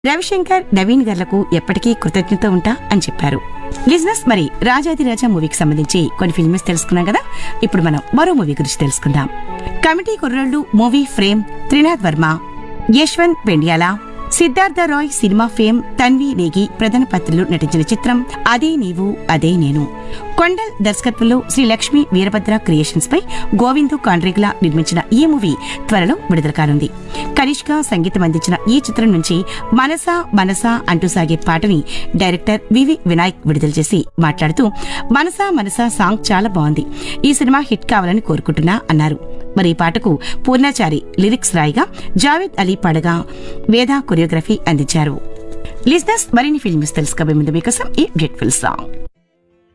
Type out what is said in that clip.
రవిశంకర్ నవీన్ గార్లకు ఎప్పటికీ కృతజ్ఞత ఉంటా అని చెప్పారు లిజినెస్ మరి రాజాదిరాజా మూవీకి సంబంధించి కొన్ని ఫిల్మ్స్ తెలుసుకున్నాం కదా ఇప్పుడు మనం మరో మూవీ గురించి తెలుసుకుందాం committee Kurrollu movie fame Trinath Varma Yashwant Pendyala Siddhartha Rai cinema fame Tanvi Negi ప్రధాన పాత్రలో నటించిన చిత్రం అదే నీవు అదే నేను కొండల్ దర్శకత్వంలో శ్రీ లక్ష్మీ వీరభద్ర క్రియేషన్స్ పై గోవిందు కాండ్రిగ్లా నిర్మించిన ఈ మూవీ త్వరలో విడుదల కానుంది కనిష్క సంగీతం అందించిన ఈ చిత్రం నుంచి మనసా మనసా అంటూ సాగే పాటని డైరెక్టర్ వివి వినాయక్ విడుదల చేసి మాట్లాడుతూ మనసా మనసా సాంగ్ చాలా బాగుంది ఈ సినిమా హిట్ కావాలని కోరుకుంటున్నా అన్నారు మరి ఈ పాటకు పూర్ణాచారి లిరిక్స్ రాయిగా జావేద్ అలీ పాడగా వేద కొరియోగ్రఫీ అందించారు లిజినెస్ మరిన్ని ఫిల్మ్స్ తెలుసుకోబోయే ముందు మీకోసం ఈ బ్యూటిఫుల్ సాంగ్